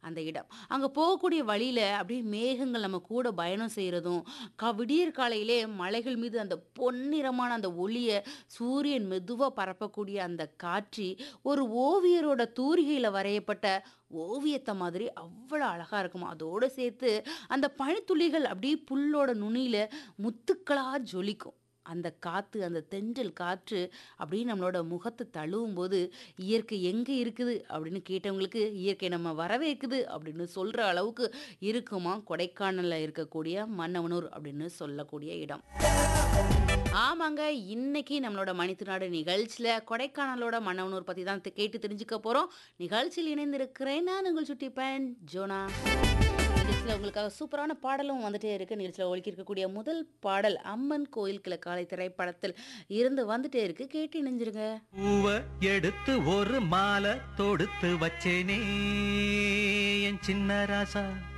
அந்த இடம். அங்க போகக்கூடிய வழியில அப்படியே மேகங்கள் நம்ம கூட பயணம் செய்றதும், க விடியற் காலையிலே மலைகள் மீது அந்த பொன்னிறமான அந்த ஒளிய சூரியன் மெதுவா பரப்பக்கூடிய அந்த காட்சி, ஒரு ஓவியரோட தூரிகையில வரையப்பட்ட ஓவியத்த மாதிரி அவ்வளோ அழகா இருக்குமாம். அதோட சேர்த்து அந்த பனித்துளிகள் அப்படியே புல்லோட நுனியில முத்துக்களா ஜொலிக்கும். அந்த காத்து, அந்த தென்றல் காற்று அப்படியே நம்மளோட முகத்த தழுவும்போது, இயற்கை எங்க இருக்குது அப்படின்னு கேட்டவங்களுக்கு, இயற்கை நம்ம வரவேற்குது அப்படின்னு சொல்ற அளவுக்கு இருக்குமாம் கொடைக்கானல்ல இருக்கக்கூடிய மன்னவனூர் அப்படின்னு சொல்லக்கூடிய இடம். ஆமாங்க. இன்னைக்கு நம்மளோட மனிதநாடு நிகழ்ச்சியில கொடைக்கானலோட மன்னவனூர் பத்தி தான் த் கேட்டு தெரிஞ்சுக்க போறோம். நிகழ்ச்சியில் இணைந்திருக்கிறேன் நான் உங்கள் சுட்டி பெண் ஜோனா. நிகழ்ச்சியில உங்களுக்காக சூப்பரான பாடலும் வந்துட்டே இருக்கு. நிகழ்ச்சியில ஒலிக்க இருக்கக்கூடிய முதல் பாடல் அம்மன் கோயில் கிழக்காலை திரைப்படத்தில் இருந்து வந்துட்டே இருக்கு. கேட்டு இணைஞ்சிருங்க. பூவ எடுத்து ஒரு மாலை தொடுத்து வச்சேனே என் சின்ன ராசா